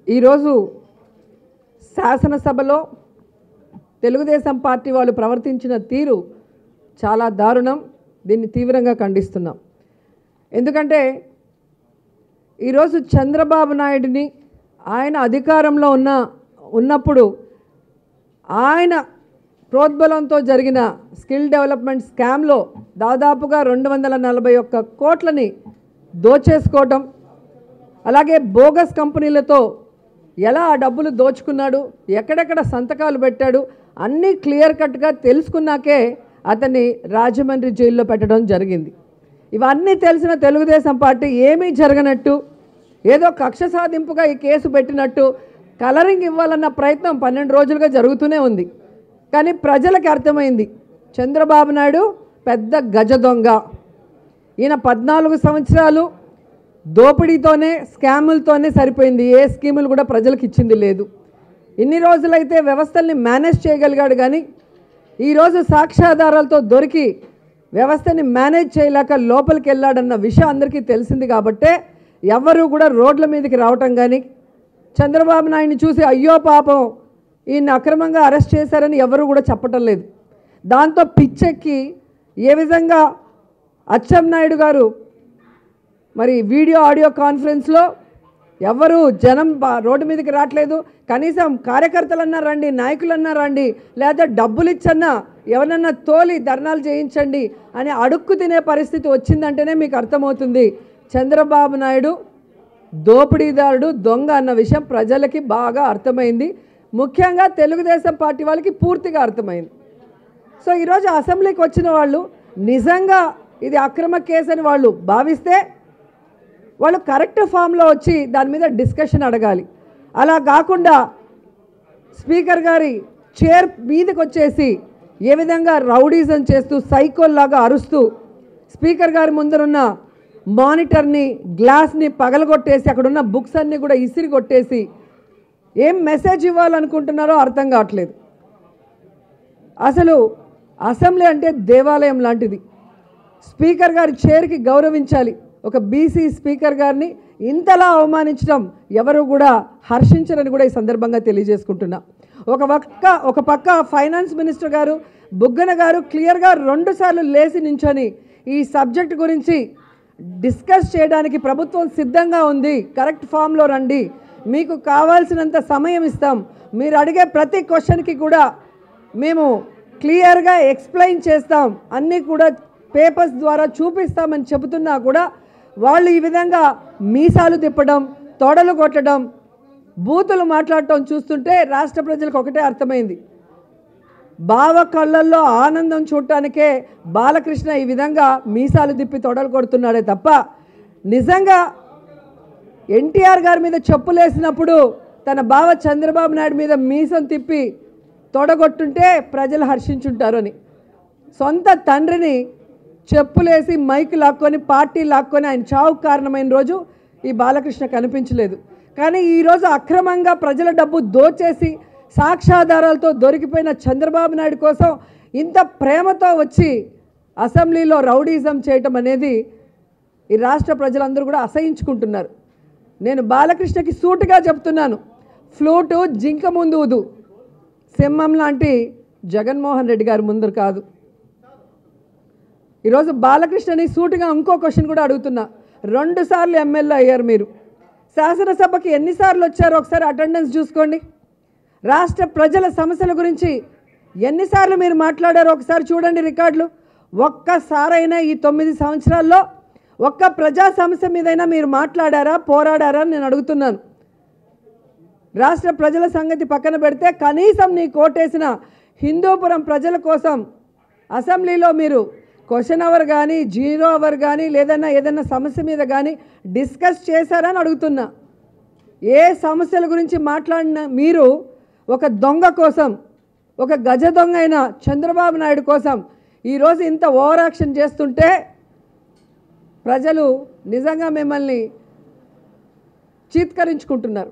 ఈరోజు శాసనసభలో తెలుగుదేశం పార్టీ వాళ్ళు ప్రవర్తించిన తీరు చాలా దారుణం దీన్ని తీవ్రంగా ఖండిస్తున్నాం ఎందుకంటే ఈరోజు చంద్రబాబు నాయుడిని ఆయన అధికారంలో ఉన్న ఉన్నప్పుడు ఆయన ప్రోద్బలంతో జరిగిన స్కిల్ డెవలప్మెంట్ స్కామ్లో దాదాపుగా రెండు వందల నలభై ఒక్క కోట్లని దోచేసుకోవటం అలాగే బోగస్ కంపెనీలతో ఎలా ఆ డబ్బులు దోచుకున్నాడు ఎక్కడెక్కడ సంతకాలు పెట్టాడు అన్నీ క్లియర్ కట్గా తెలుసుకున్నాకే అతన్ని రాజమండ్రి జైల్లో పెట్టడం జరిగింది ఇవన్నీ తెలిసిన తెలుగుదేశం పార్టీ ఏమీ జరగనట్టు ఏదో కక్ష సాధింపుగా ఈ కేసు పెట్టినట్టు కలరింగ్ ఇవ్వాలన్న ప్రయత్నం పన్నెండు రోజులుగా జరుగుతూనే ఉంది కానీ ప్రజలకు అర్థమైంది చంద్రబాబు నాయుడు పెద్ద గజ దొంగ ఈయన పద్నాలుగు సంవత్సరాలు దోపిడీతోనే స్కాములతోనే సరిపోయింది ఏ స్కీములు కూడా ప్రజలకు ఇచ్చింది లేదు ఇన్ని రోజులైతే వ్యవస్థల్ని మేనేజ్ చేయగలిగాడు కానీ ఈరోజు సాక్ష్యాధారాలతో దొరికి వ్యవస్థని మేనేజ్ చేయలేక లోపలికి వెళ్ళాడన్న విషయం అందరికీ తెలిసింది కాబట్టే ఎవ్వరూ కూడా రోడ్ల మీదకి రావటం కానీ చంద్రబాబు నాయుడిని చూసి అయ్యో పాపం ఈయన్ని అక్రమంగా అరెస్ట్ చేశారని ఎవరు కూడా చెప్పటం లేదు దాంతో పిచ్చెక్కి ఏ విధంగా అచ్చెన్నాయుడు గారు మరి వీడియో ఆడియో కాన్ఫరెన్స్లో ఎవరు జనం బా- రోడ్డు మీదకి రావట్లేదు కనీసం కార్యకర్తలన్నా రండి నాయకులన్నా రండి లేదా డబ్బులు ఇచ్చన్నా ఎవరన్నా తోలి ధర్నాలు చేయించండి అని అడుక్కు తినే పరిస్థితి వచ్చిందంటేనే మీకు అర్థమవుతుంది చంద్రబాబు నాయుడు దోపిడీదారుడు దొంగ అన్న విషయం ప్రజలకి బాగా అర్థమైంది ముఖ్యంగా తెలుగుదేశం పార్టీ వాళ్ళకి పూర్తిగా అర్థమైంది సో ఈరోజు అసెంబ్లీకి వచ్చిన వాళ్ళు నిజంగా ఇది అక్రమ కేసు అని వాళ్ళు భావిస్తే వాళ్ళు కరెక్ట్ ఫామ్లో వచ్చి దాని మీద డిస్కషన్ అడగాలి అలా కాకుండా స్పీకర్ గారి చైర్ మీదకి వచ్చేసి ఏ విధంగా రౌడీజం చేస్తూ సైకోల్లాగా అరుస్తూ స్పీకర్ గారి ముందరున్న మానిటర్ని గ్లాస్ని పగలగొట్టేసి అక్కడున్న బుక్స్ అన్నీ కూడా ఇసిరి కొట్టేసి ఏం మెసేజ్ ఇవ్వాలనుకుంటున్నారో అర్థం కావట్లేదు అసలు అసెంబ్లీ అంటే దేవాలయం లాంటిది స్పీకర్ గారి చైర్కి గౌరవించాలి ఒక బీసీ స్పీకర్ గారిని ఇంతలా అవమానించడం ఎవరు కూడా హర్షించరని కూడా ఈ సందర్భంగా తెలియజేసుకుంటున్నా ఒక పక్క ఒక పక్క ఫైనాన్స్ మినిస్టర్ గారు బుగ్గన గారు క్లియర్గా రెండుసార్లు లేచి నించొని ఈ సబ్జెక్ట్ గురించి డిస్కస్ చేయడానికి ప్రభుత్వం సిద్ధంగా ఉంది కరెక్ట్ ఫామ్లో రండి మీకు కావాల్సినంత సమయం ఇస్తాం మీరు అడిగే ప్రతి క్వశ్చన్కి కూడా మేము క్లియర్గా ఎక్స్ప్లెయిన్ చేస్తాం అన్నీ కూడా పేపర్స్ ద్వారా చూపిస్తామని చెబుతున్నా కూడా వాళ్ళు ఈ విధంగా మీసాలు తిప్పడం తొడలు కొట్టడం బూతులు మాట్లాడటం చూస్తుంటే రాష్ట్ర ప్రజలకు ఒకటే అర్థమైంది బావ కళ్ళల్లో ఆనందం చూడటానికే బాలకృష్ణ ఈ విధంగా మీసాలు తిప్పి తొడలు కొడుతున్నాడే తప్ప నిజంగా ఎన్టీఆర్ గారి మీద చెప్పులేసినప్పుడు తన బావ చంద్రబాబు నాయుడు మీద మీసం తిప్పి తొడగొట్టుంటే ప్రజలు హర్షించుంటారు అని సొంత తండ్రిని చెప్పులేసి మైక్ లాక్కొని పార్టీ లాక్కొని ఆయన చావుకు కారణమైన రోజు ఈ బాలకృష్ణ కనిపించలేదు కానీ ఈరోజు అక్రమంగా ప్రజల డబ్బు దోచేసి సాక్ష్యాధారాలతో దొరికిపోయిన చంద్రబాబు నాయుడు కోసం ఇంత ప్రేమతో వచ్చి అసెంబ్లీలో రౌడీజం చేయటం అనేది ఈ రాష్ట్ర ప్రజలందరూ కూడా అసహించుకుంటున్నారు నేను బాలకృష్ణకి సూటుగా చెప్తున్నాను ఫ్లూటు జింక ముందు ఊదు సింహం లాంటి జగన్మోహన్ రెడ్డి గారి ముందు కాదు ఈరోజు బాలకృష్ణని సూటిగా ఇంకో క్వశ్చన్ కూడా అడుగుతున్నా రెండు సార్లు ఎమ్మెల్యే అయ్యారు మీరు శాసనసభకి ఎన్నిసార్లు వచ్చారో ఒకసారి అటెండెన్స్ చూసుకోండి రాష్ట్ర ప్రజల సమస్యల గురించి ఎన్నిసార్లు మీరు మాట్లాడారో ఒకసారి చూడండి రికార్డులు ఒక్కసారైనా ఈ తొమ్మిది సంవత్సరాల్లో ఒక్క ప్రజా సమస్య మీదైనా మీరు మాట్లాడారా పోరాడారా అని నేను అడుగుతున్నాను రాష్ట్ర ప్రజల సంగతి పక్కన పెడితే కనీసం నీ కోటేసిన హిందూపురం ప్రజల కోసం అసెంబ్లీలో మీరు క్వశ్చన్ అవర్ కానీ జీరో అవర్ కానీ లేదన్నా ఏదన్నా సమస్య మీద కానీ డిస్కస్ చేశారని అడుగుతున్నా ఏ సమస్యల గురించి మాట్లాడిన మీరు ఒక దొంగ కోసం ఒక గజ దొంగ అయిన చంద్రబాబు నాయుడు కోసం ఈరోజు ఇంత ఓవర్ యాక్షన్ చేస్తుంటే ప్రజలు నిజంగా మిమ్మల్ని చీత్కరించుకుంటున్నారు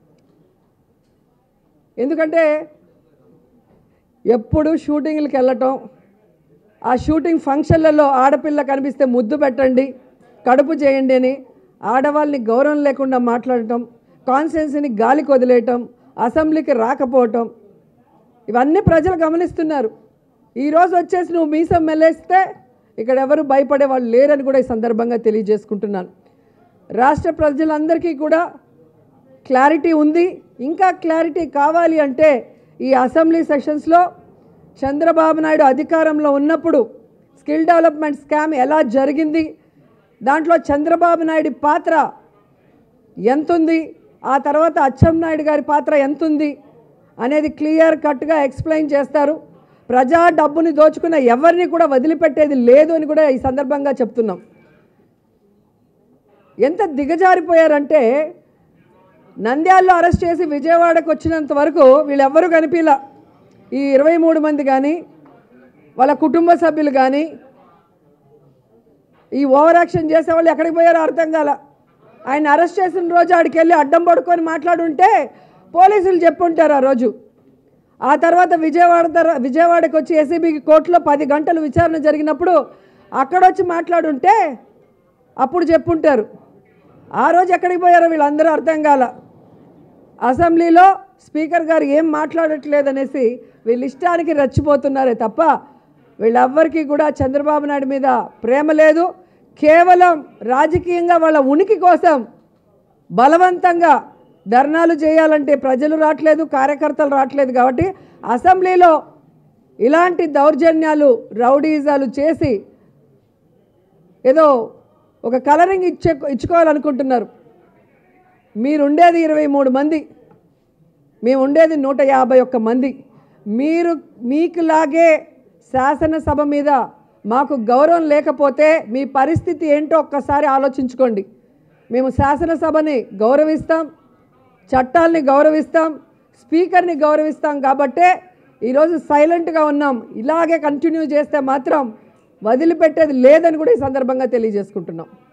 ఎందుకంటే ఎప్పుడు షూటింగ్లకు వెళ్ళటం ఆ షూటింగ్ ఫంక్షన్లలో ఆడపిల్ల కనిపిస్తే ముద్దు పెట్టండి కడుపు చేయండి అని ఆడవాళ్ళని గౌరవం లేకుండా మాట్లాడటం కాన్స్టిట్యున్సీని గాలికి వదిలేయటం అసెంబ్లీకి రాకపోవటం ఇవన్నీ ప్రజలు గమనిస్తున్నారు ఈరోజు వచ్చేసి నువ్వు మీసం మెల్లేస్తే ఇక్కడ ఎవరు భయపడే వాళ్ళు లేరని కూడా ఈ సందర్భంగా తెలియజేసుకుంటున్నాను రాష్ట్ర ప్రజలందరికీ కూడా క్లారిటీ ఉంది ఇంకా క్లారిటీ కావాలి అంటే ఈ అసెంబ్లీ సెషన్స్లో చంద్రబాబు నాయుడు అధికారంలో ఉన్నప్పుడు స్కిల్ డెవలప్మెంట్ స్కామ్ ఎలా జరిగింది దాంట్లో చంద్రబాబు నాయుడు పాత్ర ఎంతుంది ఆ తర్వాత అచ్చెన్నాయుడు గారి పాత్ర ఎంతుంది అనేది క్లియర్ కట్గా ఎక్స్ప్లెయిన్ చేస్తారు ప్రజా డబ్బుని దోచుకున్న ఎవరిని కూడా వదిలిపెట్టేది లేదు అని కూడా ఈ సందర్భంగా చెప్తున్నాం ఎంత దిగజారిపోయారంటే నంద్యాలలో అరెస్ట్ చేసి విజయవాడకు వచ్చినంత వరకు వీళ్ళెవ్వరూ కనిపించలా ఈ ఇరవై మూడు మంది కానీ వాళ్ళ కుటుంబ సభ్యులు కానీ ఈ ఓవర్ యాక్షన్ చేసేవాళ్ళు ఎక్కడికి పోయారో అర్థం కాల ఆయన అరెస్ట్ చేసిన రోజు ఆడికి వెళ్ళి అడ్డం పడుకొని మాట్లాడుంటే పోలీసులు చెప్పుంటారు ఆ రోజు ఆ తర్వాత విజయవాడ తర- విజయవాడకి వచ్చి ఏసీబీకి కోర్టులో పది గంటలు విచారణ జరిగినప్పుడు అక్కడొచ్చి మాట్లాడుంటే అప్పుడు చెప్పుంటారు ఆ రోజు ఎక్కడికి పోయారో వీళ్ళందరూ అర్థం కాల అసెంబ్లీలో స్పీకర్ గారు ఏం మాట్లాడట్లేదనేసి వీళ్ళ ఇష్టానికి రెచ్చిపోతున్నారే తప్ప వీళ్ళెవ్వరికీ కూడా చంద్రబాబు నాయుడు మీద ప్రేమ లేదు కేవలం రాజకీయంగా వాళ్ళ ఉనికి కోసం బలవంతంగా ధర్నాలు చేయాలంటే ప్రజలు రావట్లేదు కార్యకర్తలు రావట్లేదు కాబట్టి అసెంబ్లీలో ఇలాంటి దౌర్జన్యాలు రౌడీజాలు చేసి ఏదో ఒక కలరింగ్ ఇచ్చే ఇచ్చుకోవాలనుకుంటున్నారు మీరుండేది ఇరవై మూడు మంది మేము ఉండేది నూట యాభై ఒక్క మంది మీరు మీకులాగే శాసనసభ మీద మాకు గౌరవం లేకపోతే మీ పరిస్థితి ఏంటో ఒక్కసారి ఆలోచించుకోండి మేము శాసనసభని గౌరవిస్తాం చట్టాల్ని గౌరవిస్తాం స్పీకర్ని గౌరవిస్తాం కాబట్టే ఈరోజు సైలెంట్గా ఉన్నాం ఇలాగే కంటిన్యూ చేస్తే మాత్రం వదిలిపెట్టేది లేదని కూడా ఈ సందర్భంగా తెలియజేసుకుంటున్నాం